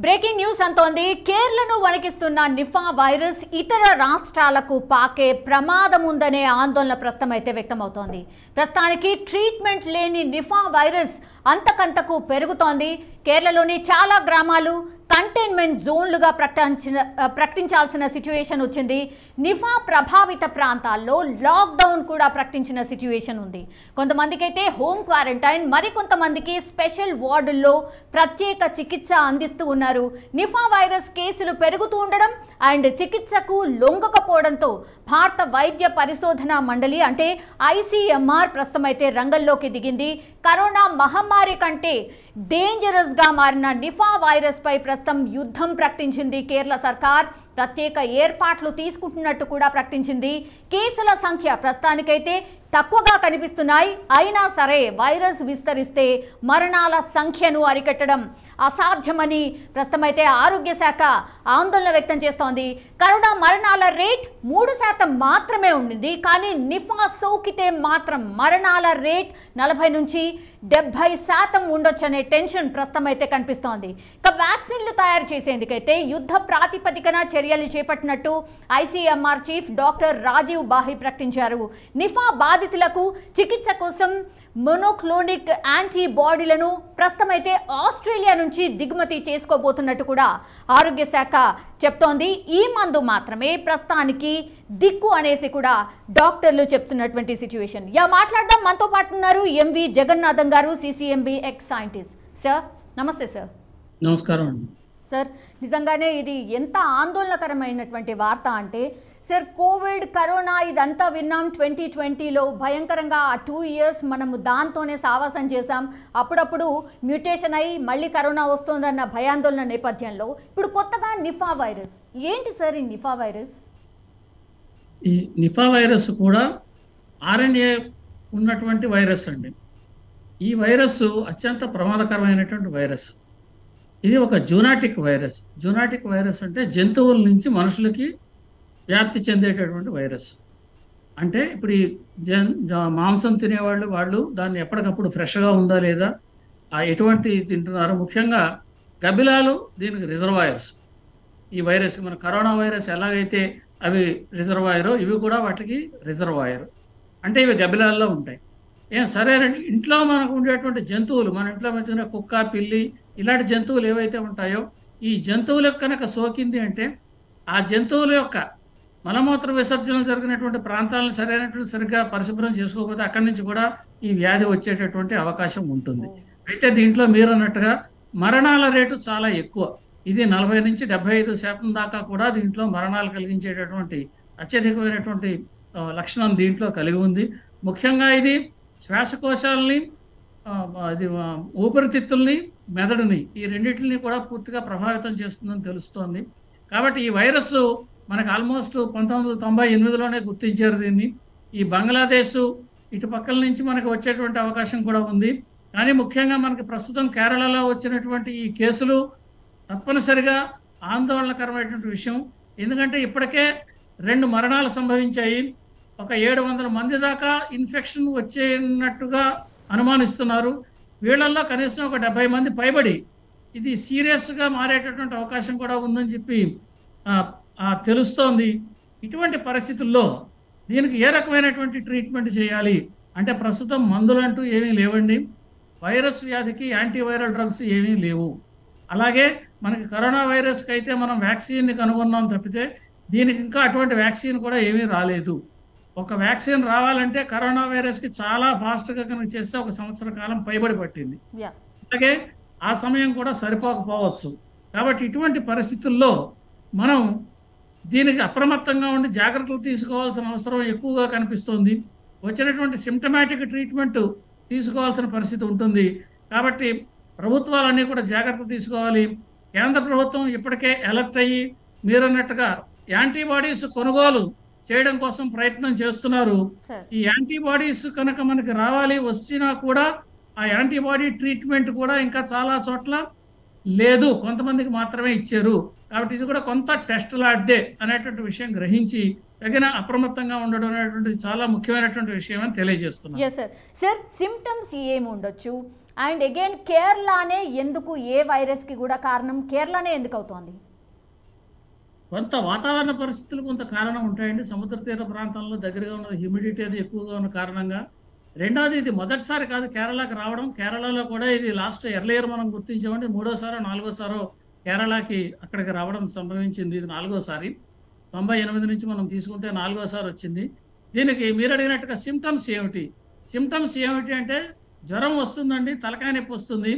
Breaking news అంతోంది కేరళను వణికిస్తున్న నిఫా వైరస్ ఇతర రాష్ట్రాలకు పాకే ప్రమాదం ఉందనే ఆందోళన ప్రస్తుతం అయితే వ్యక్తమవుతోంది ప్రస్తుతానికి ట్రీట్మెంట్ లేని నిఫా వైరస్ అంతకంతకు పెరుగుతోంది కేరళలోని చాలా గ్రామాలు కంటైన్మెంట్ జోన్లుగా ప్రకటించిన ప్రకటించాల్సిన సిచ్యువేషన్ వచ్చింది నిఫా ప్రభావిత ప్రాంతాల్లో లాక్డౌన్ కూడా ప్రకటించిన సిచ్యువేషన్ ఉంది కొంతమందికి అయితే హోమ్ క్వారంటైన్ మరికొంతమందికి స్పెషల్ వార్డుల్లో ప్రత్యేక చికిత్స అందిస్తూ ఉన్నారు నిఫా వైరస్ కేసులు పెరుగుతూ ఉండడం అండ్ చికిత్సకు లొంగకపోవడంతో భారత వైద్య పరిశోధన మండలి అంటే ఐసీఎంఆర్ ప్రస్తుతం అయితే రంగంలోకి దిగింది కరోనా మహమ్మారి కంటే డేంజరస్ గా మారిన నిఫా వైరస్ పై ప్రస్తుతం యుద్ధం ప్రకటించింది కేరళ సర్కార్ ప్రత్యేక ఏర్పాట్లు తీసుకుంటున్నట్టు కూడా ప్రకటించింది కేసుల సంఖ్య ప్రస్తుతానికైతే తక్కువగా కనిపిస్తున్నాయి అయినా సరే వైరస్ విస్తరిస్తే మరణాల సంఖ్యను అరికట్టడం అసాధ్యమని ప్రస్తుతమైతే ఆరోగ్య శాఖ ఆందోళన వ్యక్తం చేస్తోంది కరోనా మరణాల రేట్ మూడు శాతం మాత్రమే ఉండింది కానీ నిఫా సోకితే మాత్రం మరణాల రేట్ నలభై నుంచి డెబ్బై శాతం ఉండొచ్చనే టెన్షన్ ప్రస్తుతం అయితే కనిపిస్తోంది ఇక వ్యాక్సిన్లు తయారు చేసేందుకైతే యుద్ధ ప్రాతిపదికన చర్యలు చేపట్టినట్టు ICMR chief doctor Rajiv Bahl ప్రకటించారు నిఫా బాధితులకు చికిత్స కోసం మొనోక్లోనిక్ యాంటీబాడీలను ప్రస్తుతం అయితే ఆస్ట్రేలియా నుంచి దిగుమతి చేసుకోబోతున్నట్టు కూడా ఆరోగ్య శాఖ చెప్తోంది ఈ మందు మాత్రమే ప్రస్తుతానికి దిక్కు అనేసి కూడా డాక్టర్లు చెప్తున్నటువంటి సిచ్యువేషన్ యా మాట్లాడదాం మనతో పాటు ఉన్నారు ఎంవి జగన్నాథం గారు సిసిఎంబి ఎక్స్ సైంటిస్ట్ సార్ నమస్తే సార్ నమస్కారం అండి సార్ నిజంగానే ఇది ఎంత ఆందోళనకరమైనటువంటి వార్త అంటే సార్ కోవిడ్ కరోనా ఇదంతా విన్నాం ట్వంటీ ట్వంటీలో భయంకరంగా ఆ టూ ఇయర్స్ మనము దాంతోనే సావాసం చేశాం అప్పుడప్పుడు మ్యూటేషన్ అయ్యి మళ్ళీ కరోనా వస్తుందన్న భయాందోళన నేపథ్యంలో ఇప్పుడు కొత్తగా నిఫా వైరస్ ఏంటి సార్ ఈ నిఫా వైరస్ ఈ నిఫా వైరస్ కూడా ఆర్ఎన్ఏ ఉన్నటువంటి వైరస్ అండి ఈ వైరస్ అత్యంత ప్రమాదకరమైనటువంటి వైరస్ ఇది ఒక జూనాటిక్ వైరస్ జూనాటిక్ వైరస్ అంటే జంతువుల నుంచి మనుషులకి వ్యాప్తి చెందేటటువంటి వైరస్ అంటే ఇప్పుడు ఈ జన్ జ- మాంసం తినేవాళ్ళు వాళ్ళు దాన్ని ఎప్పటికప్పుడు ఫ్రెష్గా ఉందా లేదా ఆ ఎటువంటి తింటున్నారు ముఖ్యంగా గబిలాలు దీనికి రిజర్వాయర్స్ ఈ వైరస్ మన కరోనా వైరస్ ఎలాగైతే అవి రిజర్వాయరో ఇవి కూడా వాటికి రిజర్వాయర్ అంటే ఇవి గబిలాల్లో ఉంటాయి ఏం సరేనండి ఇంట్లో మనకు ఉండేటువంటి జంతువులు మన ఇంట్లో పెంచుకునే కుక్క పిల్లి ఇలాంటి జంతువులు ఏవైతే ఉంటాయో ఈ జంతువులకు కనుక సోకింది అంటే ఆ జంతువుల యొక్క మలమూత్ర విసర్జనలు జరిగినటువంటి ప్రాంతాలను సరైనటువంటి సరిగ్గా పరిశుభ్రం చేసుకోకపోతే అక్కడి నుంచి కూడా ఈ వ్యాధి వచ్చేటటువంటి అవకాశం ఉంటుంది అయితే దీంట్లో మీరు అన్నట్టుగా మరణాల రేటు చాలా ఎక్కువ ఇది నలభై నుంచి డెబ్బై ఐదు శాతం దాకా కూడా దీంట్లో మరణాలు కలిగించేటటువంటి అత్యధికమైనటువంటి ఆ, లక్షణం దీంట్లో కలిగి ఉంది ముఖ్యంగా ఇది శ్వాసకోశాలని ఆ, అది ఆ, ఊపిరితిత్తుల్ని మెదడుని ఈ రెండింటిని కూడా పూర్తిగా ప్రభావితం చేస్తుందని తెలుస్తోంది కాబట్టి ఈ వైరస్ మనకు ఆల్మోస్ట్ పంతొమ్మిది వందల తొంభై ఎనిమిదిలోనే గుర్తించారు దీన్ని ఈ బంగ్లాదేశ్ ఇటు పక్కల నుంచి మనకు వచ్చేటువంటి అవకాశం కూడా ఉంది కానీ ముఖ్యంగా మనకి ప్రస్తుతం కేరళలో వచ్చినటువంటి ఈ కేసులు తప్పనిసరిగా ఆందోళనకరమైనటువంటి విషయం ఎందుకంటే ఇప్పటికే రెండు మరణాలు సంభవించాయి ఒక ఏడు వందల మంది దాకా ఇన్ఫెక్షన్ వచ్చేనట్టుగా అనుమానిస్తున్నారు వీళ్ళల్లో కనీసం ఒక డెబ్బై మంది పైబడి ఇది సీరియస్గా మారేటటువంటి అవకాశం కూడా ఉందని చెప్పి ఆ, ఆ, తెలుస్తోంది ఇటువంటి పరిస్థితుల్లో దీనికి ఏ రకమైనటువంటి ట్రీట్మెంట్ చేయాలి అంటే ప్రస్తుతం మందులు అంటూ ఏమీ లేవండి వైరస్ వ్యాధికి యాంటీవైరల్ డ్రగ్స్ ఏమీ లేవు అలాగే మనకి కరోనా వైరస్కి అయితే మనం వ్యాక్సిన్ని కనుగొన్నాం తప్పితే దీనికి ఇంకా అటువంటి వ్యాక్సిన్ కూడా ఏమీ రాలేదు ఒక వ్యాక్సిన్ రావాలంటే కరోనా వైరస్కి చాలా ఫాస్ట్గా కనుక చేస్తే ఒక సంవత్సర కాలం పైబడి పట్టింది యా అలాగే ఆ సమయం కూడా సరిపోకపోవచ్చు కాబట్టి ఇటువంటి పరిస్థితుల్లో మనం దీనికి అప్రమత్తంగా ఉండి జాగ్రత్తలు తీసుకోవాల్సిన అవసరం ఎక్కువగా కనిపిస్తుంది వచ్చినటువంటి సిమ్టమాటిక్ ట్రీట్మెంట్ తీసుకోవాల్సిన పరిస్థితి ఉంటుంది కాబట్టి ప్రభుత్వాలన్నీ కూడా జాగ్రత్త తీసుకోవాలి కేంద్ర ప్రభుత్వం ఇప్పటికే అలర్ట్ అయ్యి మీరన్నట్టుగా యాంటీబాడీస్ కొనుగోలు చేయడం కోసం ప్రయత్నం చేస్తున్నారు సార్ ఈ యాంటీబాడీస్ కనుక మనకి రావాలి వచ్చినా కూడా ఆ యాంటీబాడీ ట్రీట్మెంట్ కూడా ఇంకా చాలా చోట్ల లేదు కొంతమందికి మాత్రమే ఇచ్చారు కాబట్టి ఇది కూడా కొంత టెస్ట్ లాంటిదే అనేటువంటి విషయం గ్రహించి తగిన అప్రమత్తంగా ఉండడం అనేటువంటిది చాలా ముఖ్యమైనటువంటి విషయం అని తెలియజేస్తున్నాను ఎస్ సార్ సార్ సిమ్టమ్స్ ఏమి ఉండొచ్చు అండ్ అగైన్ కేరళనే ఎందుకు ఏ వైరస్కి కూడా కారణం కేరళనే ఎందుకు అవుతోంది కొంత వాతావరణ పరిస్థితులు కొంత కారణం ఉంటాయండి సముద్ర తీర ప్రాంతంలో దగ్గరగా ఉన్న హ్యూమిడిటీ అది ఎక్కువగా ఉన్న కారణంగా రెండోది ఇది మొదటిసారి కాదు కేరళకి రావడం కేరళలో కూడా ఇది లాస్ట్ ఎర్లియర్ మనం గుర్తించామంటే మూడోసారో నాలుగోసారో కేరళకి అక్కడికి రావడం సంభవించింది ఇది నాలుగోసారి తొంభై ఎనిమిది నుంచి మనం తీసుకుంటే నాలుగోసారి వచ్చింది దీనికి మీరు అడిగినట్టుగా సిమ్టమ్స్ ఏమిటి సిమ్టమ్స్ ఏమిటి అంటే జ్వరం వస్తుందండి తలకాయ నొప్పి వస్తుంది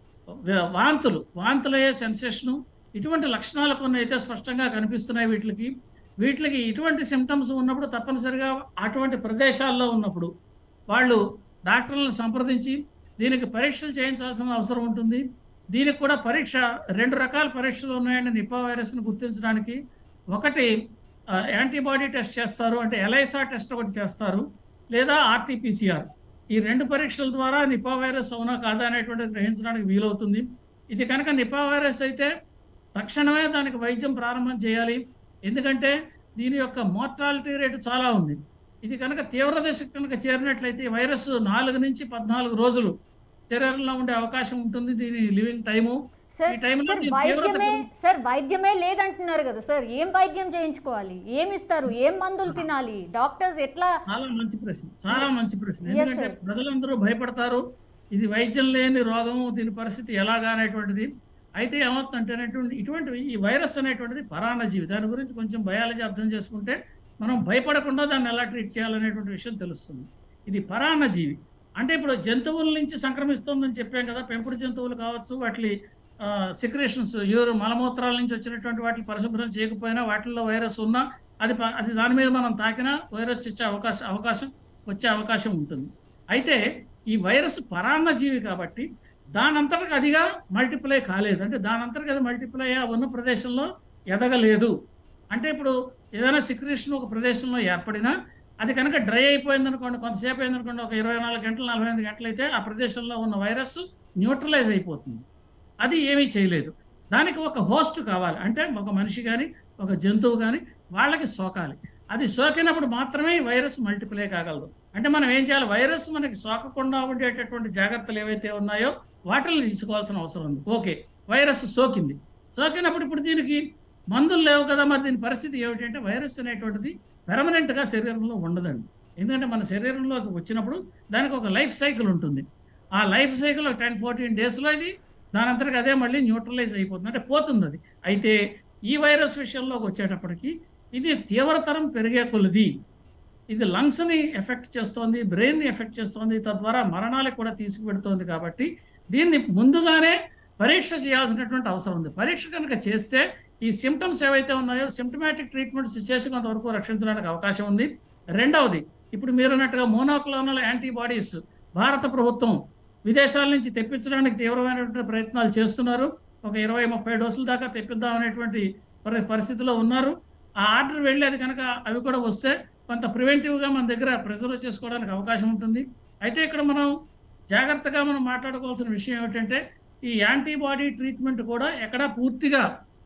వా- వాంతులు వాంతులయ్యే సెన్సేషను ఇటువంటి లక్షణాలు కొన్ని అయితే స్పష్టంగా కనిపిస్తున్నాయి వీటికి వీటికి ఇటువంటి సిమ్టమ్స్ ఉన్నప్పుడు తప్పనిసరిగా అటువంటి ప్రదేశాల్లో ఉన్నప్పుడు వాళ్ళు డాక్టర్లను సంప్రదించి దీనికి పరీక్షలు చేయించాల్సిన అవసరం ఉంటుంది దీనికి కూడా పరీక్ష రెండు రకాల పరీక్షలు ఉన్నాయండి నిపా వైరస్ని గుర్తించడానికి ఒకటి ఆ, యాంటీబాడీ టెస్ట్ చేస్తారు అంటే ఎలైసా టెస్ట్ ఒకటి చేస్తారు లేదా ఆర్టీపీసీఆర్ ఈ రెండు పరీక్షల ద్వారా నిపా వైరస్ అవునా కాదా అనేటువంటిది గ్రహించడానికి వీలవుతుంది ఇది కనుక నిపా వైరస్ అయితే తక్షణమే దానికి వైద్యం ప్రారంభం చేయాలి ఎందుకంటే దీని యొక్క మోర్టాలిటీ రేటు చాలా ఉంది ఇది కనుక తీవ్ర దశకు కనుక చేరినట్లయితే ఈ వైరస్ నాలుగు నుంచి పద్నాలుగు రోజులు శరీరంలో ఉండే అవకాశం ఉంటుంది దీని లివింగ్ టైము సార్ ఈ టైంలో సార్ దీని తీవ్రత వైద్యమే పెరుగు- సార్ వైద్యమే లేదంటున్నారు కదా సార్ ఏం వైద్యం చేయించుకోవాలి ఏం ఇస్తారు ఏం మందులు తినాలి డాక్టర్స్ ఎట్లా చాలా మంచి ప్రశ్న చాలా మంచి ప్రశ్న Yes, ఎందుకంటే sir. ప్రజలందరూ భయపడతారు ఇది వైద్యం లేని రోగము దీని పరిస్థితి ఎలాగా అనేటువంటిది అయితే ఏమవుతుందంటే అనేటువంటి ఇటువంటి ఈ వైరస్ అనేటువంటిది పరాన్నజీవి దాని గురించి కొంచెం బయాలజీ అర్థం చేసుకుంటే మనం భయపడకుండా దాన్ని ఎలా ట్రీట్ చేయాలనేటువంటి విషయం తెలుస్తుంది ఇది పరాన్నజీవి అంటే ఇప్పుడు జంతువుల నుంచి సంక్రమిస్తుందని చెప్పాం కదా పెంపుడు జంతువులు కావచ్చు వాటి సిక్రేషన్స్ యూరు మలమూత్రాల నుంచి వచ్చినటువంటి వాటిని పరిశుభ్రం చేయకపోయినా వాటిల్లో వైరస్ ఉన్నా అది ప- అది దాని మీద మనం తాకినా వైరస్ వచ్చే అవకాశం అవకాశం వచ్చే అవకాశం ఉంటుంది అయితే ఈ వైరస్ పరాన్నజీవి కాబట్టి దానంతటికి అదిగా మల్టిప్లై కాలేదు అంటే దానంతటికి అది మల్టిప్లై అయ్యి ఉన్న ప్రదేశంలో ఎదగలేదు అంటే ఇప్పుడు ఏదైనా సిక్రేషన్ ఒక ప్రదేశంలో ఏర్పడినా అది కనుక డ్రై అయిపోయింది అనుకోండి కొంతసేపు అయింది అనుకోండి ఒక ఇరవై నాలుగు గంటలు నలభై ఎనిమిది గంటలు అయితే ఆ ప్రదేశంలో ఉన్న వైరస్ న్యూట్రలైజ్ అయిపోతుంది అది ఏమీ చేయలేదు దానికి ఒక హోస్ట్ కావాలి అంటే ఒక మనిషి కానీ ఒక జంతువు కానీ వాళ్ళకి సోకాలి అది సోకినప్పుడు మాత్రమే ఈ వైరస్ మల్టిప్లై కాగలదు అంటే మనం ఏం చేయాలి వైరస్ మనకి సోకకుండా ఉండేటటువంటి జాగ్రత్తలు ఏవైతే ఉన్నాయో వాటిని తీసుకోవాల్సిన అవసరం ఉంది ఓకే వైరస్ సోకింది సోకినప్పుడు ఇప్పుడు దీనికి మందులు లేవు కదా మరి దీని పరిస్థితి ఏమిటంటే వైరస్ అనేటువంటిది పెర్మనెంట్గా శరీరంలో ఉండదండి ఎందుకంటే మన శరీరంలోకి వచ్చినప్పుడు దానికి ఒక లైఫ్ సైకిల్ ఉంటుంది ఆ లైఫ్ సైకిల్ టెన్ ఫోర్టీన్ డేస్లో ఇది దాని అంతటికి అదే మళ్ళీ న్యూట్రలైజ్ అయిపోతుంది అంటే పోతుంది అది అయితే ఈ వైరస్ విషయంలోకి వచ్చేటప్పటికి ఇది తీవ్రతరం పెరిగే కొలది ఇది లంగ్స్ని ఎఫెక్ట్ చేస్తోంది బ్రెయిన్ని ఎఫెక్ట్ చేస్తోంది తద్వారా మరణాలకు కూడా తీసుకువెడుతోంది కాబట్టి దీన్ని ముందుగానే పరీక్ష చేయాల్సినటువంటి అవసరం ఉంది పరీక్ష కనుక చేస్తే ఈ సిమ్టమ్స్ ఏవైతే ఉన్నాయో సిమ్టమాటిక్ ట్రీట్మెంట్స్ చేసి కొంతవరకు రక్షించడానికి అవకాశం ఉంది రెండవది ఇప్పుడు మీరు అన్నట్టుగా మోనోక్లోనల్ యాంటీబాడీస్ భారత ప్రభుత్వం విదేశాల నుంచి తెప్పించడానికి తీవ్రమైనటువంటి ప్రయత్నాలు చేస్తున్నారు ఒక ఇరవై ముప్పై డోసుల దాకా తెప్పిద్దాం అనేటువంటి పరి- పరిస్థితిలో ఉన్నారు ఆ ఆర్డర్ వెళ్ళి అది కనుక అవి కూడా వస్తే కొంత ప్రివెంటివ్గా మన దగ్గర ప్రిజర్వ్ చేసుకోవడానికి అవకాశం ఉంటుంది అయితే ఇక్కడ మనం జాగ్రత్తగా మనం మాట్లాడుకోవాల్సిన విషయం ఏమిటంటే ఈ యాంటీబాడీ ట్రీట్మెంట్ కూడా ఎక్కడా పూర్తిగా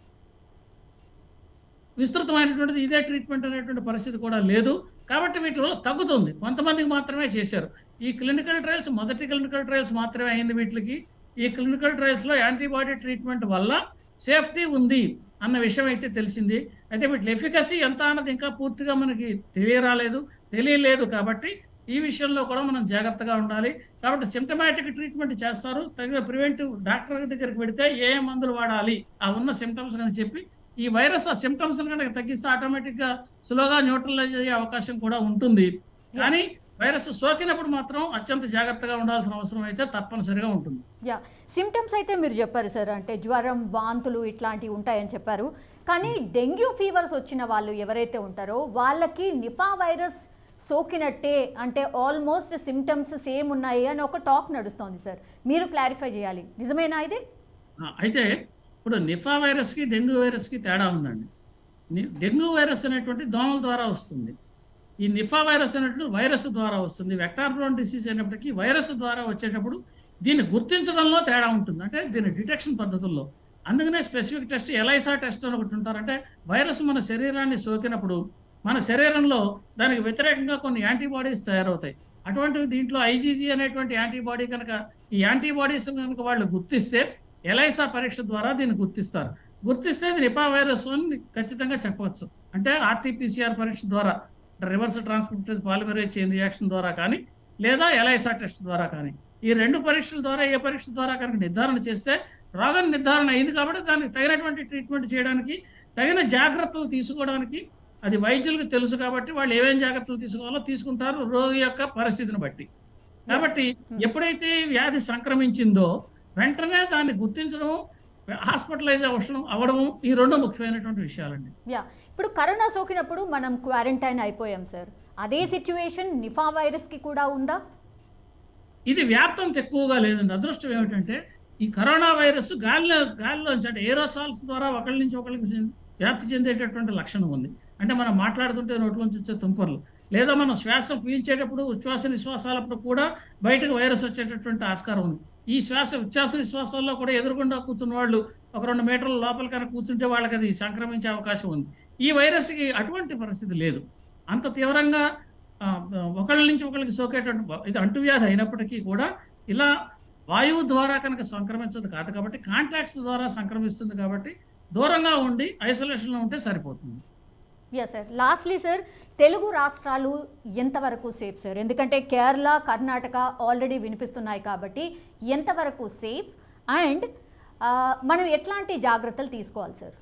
విస్తృతమైనటువంటిది ఇదే ట్రీట్మెంట్ అనేటువంటి పరిస్థితి కూడా లేదు కాబట్టి వీటిలో తగ్గుతుంది కొంతమందికి మాత్రమే చేశారు ఈ క్లినికల్ ట్రయల్స్ మొదటి క్లినికల్ ట్రయల్స్ మాత్రమే అయింది వీటికి ఈ క్లినికల్ ట్రయల్స్లో యాంటీబాడీ ట్రీట్మెంట్ వల్ల సేఫ్టీ ఉంది అన్న విషయం అయితే తెలిసింది అయితే వీటి ఎఫికసీ ఎంత అన్నది ఇంకా పూర్తిగా మనకి తెలియరాలేదు తెలియలేదు కాబట్టి ఈ విషయంలో కూడా మనం జాగ్రత్తగా ఉండాలి కాబట్టి సిమ్టమాటిక్ ట్రీట్మెంట్ చేస్తారు తగిన ప్రివెంటివ్ డాక్టర్ దగ్గరికి పెడితే ఏ ఏ మందులు వాడాలి ఆ ఉన్న సిమ్టమ్స్ అని చెప్పి ఈ వైరస్ ఆ సిమ్టమ్స్ కనుక తగ్గిస్తే ఆటోమేటిక్గా స్లోగా న్యూట్రలైజ్ అయ్యే అవకాశం కూడా ఉంటుంది కానీ వైరస్ సోకినప్పుడు మాత్రం అత్యంత జాగ్రత్తగా ఉండాల్సిన అవసరం అయితే తప్పనిసరిగా ఉంటుంది యా సిమ్టమ్స్ అయితే మీరు చెప్పారు సార్ అంటే జ్వరం వాంతులు ఇట్లాంటివి ఉంటాయని చెప్పారు కానీ డెంగ్యూ ఫీవర్స్ వచ్చిన వాళ్ళు ఎవరైతే ఉంటారో వాళ్ళకి నిఫా వైరస్ సోకినట్టే అంటే ఆల్మోస్ట్ సిమ్టమ్స్ సేమ్ ఉన్నాయి అని ఒక టాక్ నడుస్తోంది సార్ మీరు క్లారిఫై చేయాలి నిజమేనా ఇది ఆ, అయితే ఇప్పుడు నిఫా వైరస్కి డెంగ్యూ వైరస్కి తేడా ఉందండి ని- డెంగ్యూ వైరస్ అనేటువంటి దోమల ద్వారా వస్తుంది ఈ నిఫా వైరస్ అనేటువంటి వైరస్ ద్వారా వస్తుంది వెక్టార్ బ్రోన్ డిసీజ్ అయినప్పటికీ వైరస్ ద్వారా వచ్చేటప్పుడు దీన్ని గుర్తించడంలో తేడా ఉంటుంది అంటే దీని డిటెక్షన్ పద్ధతుల్లో అందుకనే స్పెసిఫిక్ టెస్ట్ ఎలైసా టెస్ట్ అని ఒకటి ఉంటారు అంటే వైరస్ మన శరీరాన్ని సోకినప్పుడు మన శరీరంలో దానికి వ్యతిరేకంగా కొన్ని యాంటీబాడీస్ తయారవుతాయి అటువంటివి దీంట్లో ఐజీజీ అనేటువంటి యాంటీబాడీ కనుక ఈ యాంటీబాడీస్ కనుక వాళ్ళు గుర్తిస్తే ఎలైసా పరీక్ష ద్వారా దీన్ని గుర్తిస్తారు గుర్తిస్తే ఇది నిపా వైరస్ అని ఖచ్చితంగా చెప్పవచ్చు అంటే ఆర్టీపీసీఆర్ పరీక్ష ద్వారా reverse transcriptase polymerase chain reaction ద్వారా కానీ లేదా ఎలైసా టెస్ట్ ద్వారా కానీ ఈ రెండు పరీక్షల ద్వారా ఏ పరీక్ష ద్వారా కనుక నిర్ధారణ చేస్తే రోగం నిర్ధారణ అయింది కాబట్టి దానికి తగినటువంటి ట్రీట్మెంట్ చేయడానికి తగిన జాగ్రత్తలు తీసుకోవడానికి అది వైద్యులకు తెలుసు కాబట్టి వాళ్ళు ఏమేం జాగ్రత్తలు తీసుకోవాలో తీసుకుంటారు రోగి యొక్క పరిస్థితిని బట్టి కాబట్టి ఎప్పుడైతే వ్యాధి సంక్రమించిందో వెంటనే దాన్ని గుర్తించడం హాస్పిటలైజ్ అవ్వడం అవడము ఈ రెండు ముఖ్యమైనటువంటి విషయాలండి యా ఇప్పుడు కరోనా సోకినప్పుడు మనం క్వారంటైన్ అయిపోయాం సార్ అదే సిచ్యువేషన్ నిఫా వైరస్కి కూడా ఉందా ఇది వ్యాప్తం ఎక్కువగా లేదండి అదృష్టం ఏమిటంటే ఈ కరోనా వైరస్ గాలిలో గాలిలోంచి అంటే ఏరోసాల్స్ ద్వారా ఒకరి నుంచి ఒకరికి చెంది- వ్యాప్తి చెందేటటువంటి లక్షణం ఉంది అంటే మనం మాట్లాడుతుంటే నోట్లోంచి వచ్చే తుంపర్లు లేదా మనం శ్వాస పీల్చేటప్పుడు ఉచ్ఛ్వాస నిశ్వాసాలప్పుడు కూడా బయటకు వైరస్ వచ్చేటటువంటి ఆస్కారం ఉంది ఈ శ్వాస ఉచ్ఛ్వాస నిశ్వాసాల్లో కూడా ఎదురుగుండా కూర్చున్న వాళ్ళు ఒక రెండు మీటర్ల లోపల కనుక కూర్చుంటే వాళ్ళకి అది సంక్రమించే అవకాశం ఉంది ఈ వైరస్కి అటువంటి పరిస్థితి లేదు అంత తీవ్రంగా ఆ, ఒకళ్ళ నుంచి ఒకరికి సోకేటువంటి బ- ఇది అంటువ్యాధి అయినప్పటికీ కూడా ఇలా వాయువు ద్వారా కనుక సంక్రమించదు కాదు కాబట్టి కాంటాక్ట్స్ ద్వారా సంక్రమిస్తుంది కాబట్టి దూరంగా ఉండి ఐసోలేషన్లో ఉంటే సరిపోతుంది yeah sir lastly sir Telugu రాష్ట్రాలు ఎంతవరకు సేఫ్ సార్ ఎందుకంటే కేరళ కర్ణాటక ఆల్రెడీ వినిపిస్తున్నాయి కాబట్టి ఎంతవరకు సేఫ్ అండ్ మనం ఎట్లాంటి జాగ్రత్తలు తీసుకోవాలి సార్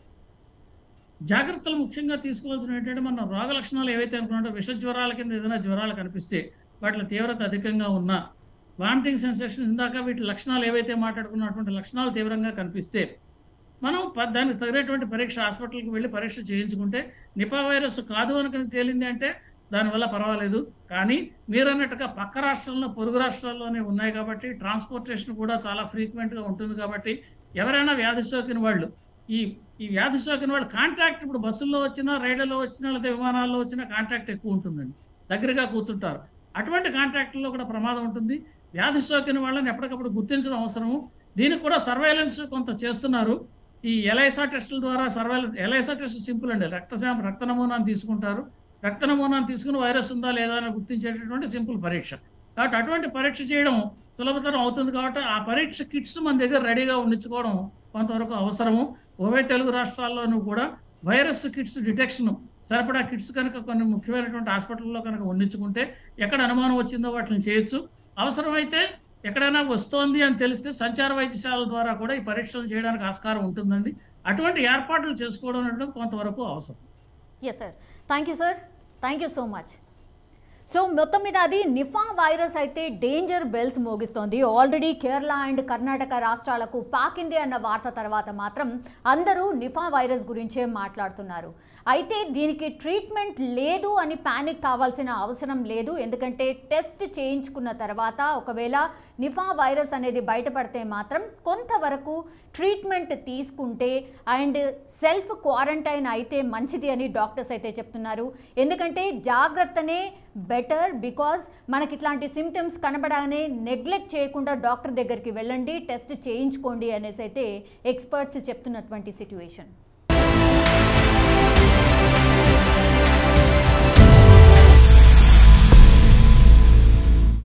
జాగ్రత్తలు ముఖ్యంగా తీసుకోవాల్సిన ఏంటంటే మన రోగ లక్షణాలు ఏవైతే అనుకున్నారో విష జ్వరాల కింద ఏదైనా జ్వరాలు కనిపిస్తే వాటి తీవ్రత అధికంగా ఉన్నా వామిటింగ్ సెన్సేషన్ ఇందాక వీటి లక్షణాలు ఏవైతే మాట్లాడుకున్నటువంటి లక్షణాలు తీవ్రంగా కనిపిస్తే మనం ప- దానికి తగినటువంటి పరీక్ష హాస్పిటల్కి వెళ్ళి పరీక్ష చేయించుకుంటే నిపా వైరస్ కాదు అని తేలింది అంటే దానివల్ల పర్వాలేదు కానీ మీరు అన్నట్టుగా పక్క రాష్ట్రాల్లో పొరుగు రాష్ట్రాల్లోనే ఉన్నాయి కాబట్టి ట్రాన్స్పోర్టేషన్ కూడా చాలా ఫ్రీక్వెంట్గా ఉంటుంది కాబట్టి ఎవరైనా వ్యాధి సోకిన వాళ్ళు ఈ ఈ వ్యాధి సోకిన వాళ్ళు కాంటాక్ట్ ఇప్పుడు బస్సుల్లో వచ్చినా రైళ్లలో వచ్చినా లేదా విమానాల్లో వచ్చినా కాంటాక్ట్ ఎక్కువ ఉంటుందండి దగ్గరగా కూర్చుంటారు అటువంటి కాంటాక్ట్లో కూడా ప్రమాదం ఉంటుంది వ్యాధి సోకిన వాళ్ళని ఎప్పటికప్పుడు గుర్తించడం అవసరము దీనికి కూడా సర్వేలెన్స్ కొంత చేస్తున్నారు ఈ ఎలైసా టెస్టుల ద్వారా సర్వేలెన్స్ ఎలైసా టెస్ట్ సింపుల్ అండి రక్తశాం రక్త నమూనాను తీసుకుంటారు రక్త నమూనాను తీసుకుని వైరస్ ఉందా లేదా అని గుర్తించేటటువంటి సింపుల్ పరీక్ష కాబట్టి అటువంటి పరీక్ష చేయడం సులభతరం అవుతుంది కాబట్టి ఆ పరీక్ష కిట్స్ మన దగ్గర రెడీగా ఉండించుకోవడం కొంతవరకు అవసరము ఉభయ తెలుగు రాష్ట్రాల్లోనూ కూడా వైరస్ కిట్స్ డిటెక్షన్ సరిపడా కిట్స్ కనుక కొన్ని ముఖ్యమైనటువంటి హాస్పిటల్లో కనుక ఉండించుకుంటే ఎక్కడ అనుమానం వచ్చిందో వాటిని చేయొచ్చు అవసరమైతే ఎక్కడైనా వస్తోంది అని తెలిస్తే సంచార వైద్యశాల ద్వారా కూడా ఈ పరీక్షలు చేయడానికి ఆస్కారం ఉంటుందండి అటువంటి ఏర్పాట్లు చేసుకోవడం అనేది కొంతవరకు అవసరం yes sir thank you sir thank you so much so మొత్తం మీద అది నిఫా వైరస్ అయితే డేంజర్ బెల్స్ మోగిస్తోంది ఆల్రెడీ కేరళ అండ్ కర్ణాటక రాష్ట్రాలకు పాకింది అన్న వార్త తర్వాత మాత్రం అందరూ నిఫా వైరస్ గురించే మాట్లాడుతున్నారు అయితే దీనికి ట్రీట్మెంట్ లేదు అని ప్యానిక్ కావాల్సిన అవసరం లేదు ఎందుకంటే టెస్ట్ చేయించుకున్న తర్వాత ఒకవేళ నిఫా వైరస్ అనేది బయటపడితే మాత్రం కొంతవరకు ట్రీట్మెంట్ తీసుకుంటే అండ్ సెల్ఫ్ క్వారంటైన్ అయితే మంచిది అని డాక్టర్స్ అయితే చెప్తున్నారు ఎందుకంటే జాగ్రత్తనే బెటర్ బికాజ్ మనకి ఇట్లాంటి సిమ్టమ్స్ కనబడగానే నెగ్లెక్ట్ చేయకుండా డాక్టర్ దగ్గరికి వెళ్ళండి టెస్ట్ చేయించుకోండి అనేసి అయితే ఎక్స్పర్ట్స్ చెప్తున్నటువంటి సిచ్యువేషన్